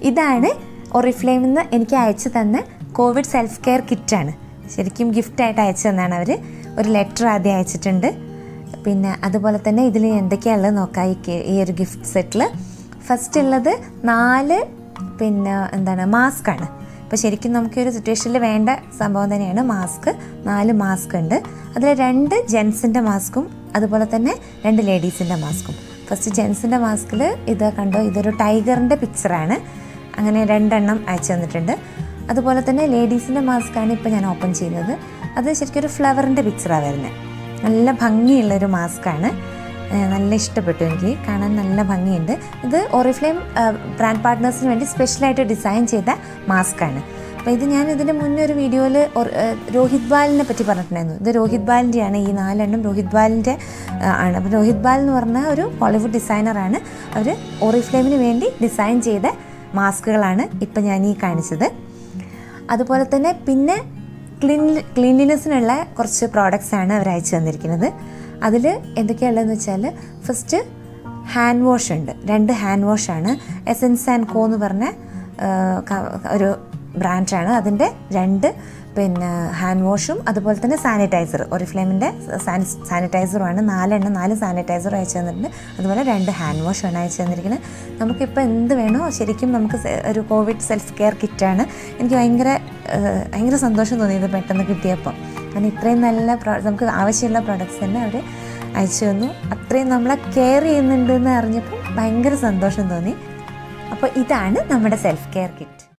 ഇതാണ് ഒറിഫ്ലെയിമിൽ നിന്ന് എനിക്ക് അയച്ചു തന്ന കോവിഡ് സെൽഫ് കെയർ കിറ്റാണ് ശരിക്കും ഗിഫ്റ്റായിട്ട് അയച്ചു തന്നാണ് അവർ ഒരു ലെറ്റർ ആദ്യം അയച്ചിട്ടുണ്ട് പിന്നെ അതുപോലെ തന്നെ ഇതിൽ എന്തൊക്കെയാണുള്ളത് നോക്കാം ഈ കെ- ഈ ഒരു ഗിഫ്റ്റ് സെറ്റിൽ ഫസ്റ്റ് ഉള്ളത് നാല് പിന്നെ എന്താണ് മാസ്ക് ആണ് അപ്പോൾ ശരിക്കും നമുക്ക് ഈ ഒരു സിറ്റുവേഷനിൽ വേണ്ട സംഭവം തന്നെയാണ് മാസ്ക് നാല് മാസ്ക് ഉണ്ട് അതിൽ രണ്ട് ജെൻസിൻ്റെ മാസ്കും അതുപോലെ തന്നെ രണ്ട് ലേഡീസിൻ്റെ മാസ്കും ഫസ്റ്റ് ജെൻസിൻ്റെ മാസ്കിൽ ഇത് കണ്ടോ ഇതൊരു ടൈഗറിൻ്റെ പിക്ചറാണ് അങ്ങനെ രണ്ടെണ്ണം അയച്ചു തന്നിട്ടുണ്ട് അതുപോലെ തന്നെ ലേഡീസിൻ്റെ മാസ്കാണ് ഇപ്പോൾ ഞാൻ ഓപ്പൺ ചെയ്യുന്നത് അത് ശരിക്കും ഒരു ഫ്ലവറിൻ്റെ പിക്ചറാണ് വരുന്നത് നല്ല ഭംഗിയുള്ളൊരു മാസ്കാണ് ഏഹ് നല്ല ഇഷ്ടപ്പെട്ടു എനിക്ക് കാണാൻ നല്ല ഭംഗിയുണ്ട് ഇത് ഓറിഫ്ലെയിം ബ്രാൻഡ് പാർട്ട്നേഴ്സിന് വേണ്ടി സ്പെഷ്യലായിട്ട് ഡിസൈൻ ചെയ്ത മാസ്കാണ് അപ്പോൾ ഇത് ഞാൻ ഇതിൻ്റെ മുന്നേ ഒരു വീഡിയോയിൽ രോഹിത് ബാലിനെ പറ്റി പറഞ്ഞിട്ടുണ്ടായിരുന്നു ഇത് രോഹിത് ബാലിൻ്റെയാണ് ഈ നാലെണ്ണം രോഹിത് ബാലിൻ്റെ ആണ് അപ്പോൾ രോഹിത് ബാൽ എന്ന് പറഞ്ഞ ഒരു ഹോളിവുഡ് ഡിസൈനറാണ് അവർ ഓറിഫ്ലെയിമിന് വേണ്ടി ഡിസൈൻ ചെയ്ത മാസ്കുകളാണ് ഇപ്പം ഞാൻ ഈ കാണിച്ചത് അതുപോലെ തന്നെ പിന്നെ ക്ലീൻ ക്ലീൻലിനെസ്സിനുള്ള കുറച്ച് പ്രോഡക്റ്റ്സ് ആണ് അവർ അയച്ചു തന്നിരിക്കുന്നത് അതിൽ എന്തൊക്കെയുള്ളതെന്ന് വെച്ചാൽ ഫസ്റ്റ് ഹാൻഡ് വാഷ് ഉണ്ട് രണ്ട് ഹാൻഡ് വാഷാണ് എസെൻസ് ആൻഡ് കോ എന്ന് പറഞ്ഞ ആ, ക- ഒരു ബ്രാൻഡാണ് അതിൻ്റെ രണ്ട് പിന്നെ ഹാൻഡ് വാഷും അതുപോലെ തന്നെ സാനിറ്റൈസർ ഒറിഫ്ലെയിമിൻ്റെ സാനിറ്റൈസറുമാണ് നാലെണ്ണം നാല് സാനിറ്റൈസറും അയച്ചു തന്നിട്ടുണ്ട് അതുപോലെ രണ്ട് ഹാൻഡ് വാഷുമാണ് അയച്ചു തന്നിരിക്കുന്നത് നമുക്കിപ്പോൾ എന്ത് വേണോ ശരിക്കും നമുക്ക് സെ- ഒരു കോവിഡ് സെൽഫ് കെയർ കിറ്റാണ് എനിക്ക് ഭയങ്കര ഏഹ്, ഭയങ്കര സന്തോഷം തോന്നിയത് പെട്ടെന്ന് കിട്ടിയപ്പോൾ കാരണം ഇത്രയും നല്ല പ്രോ നമുക്ക് ആവശ്യമുള്ള പ്രോഡക്റ്റ്സ് തന്നെ അവർ അയച്ചു തന്നു അത്രയും നമ്മളെ കെയർ ചെയ്യുന്നുണ്ട് എന്ന് അറിഞ്ഞപ്പോൾ ഭയങ്കര സന്തോഷം തോന്നി അപ്പോൾ ഇതാണ് നമ്മുടെ സെൽഫ് കെയർ കിറ്റ്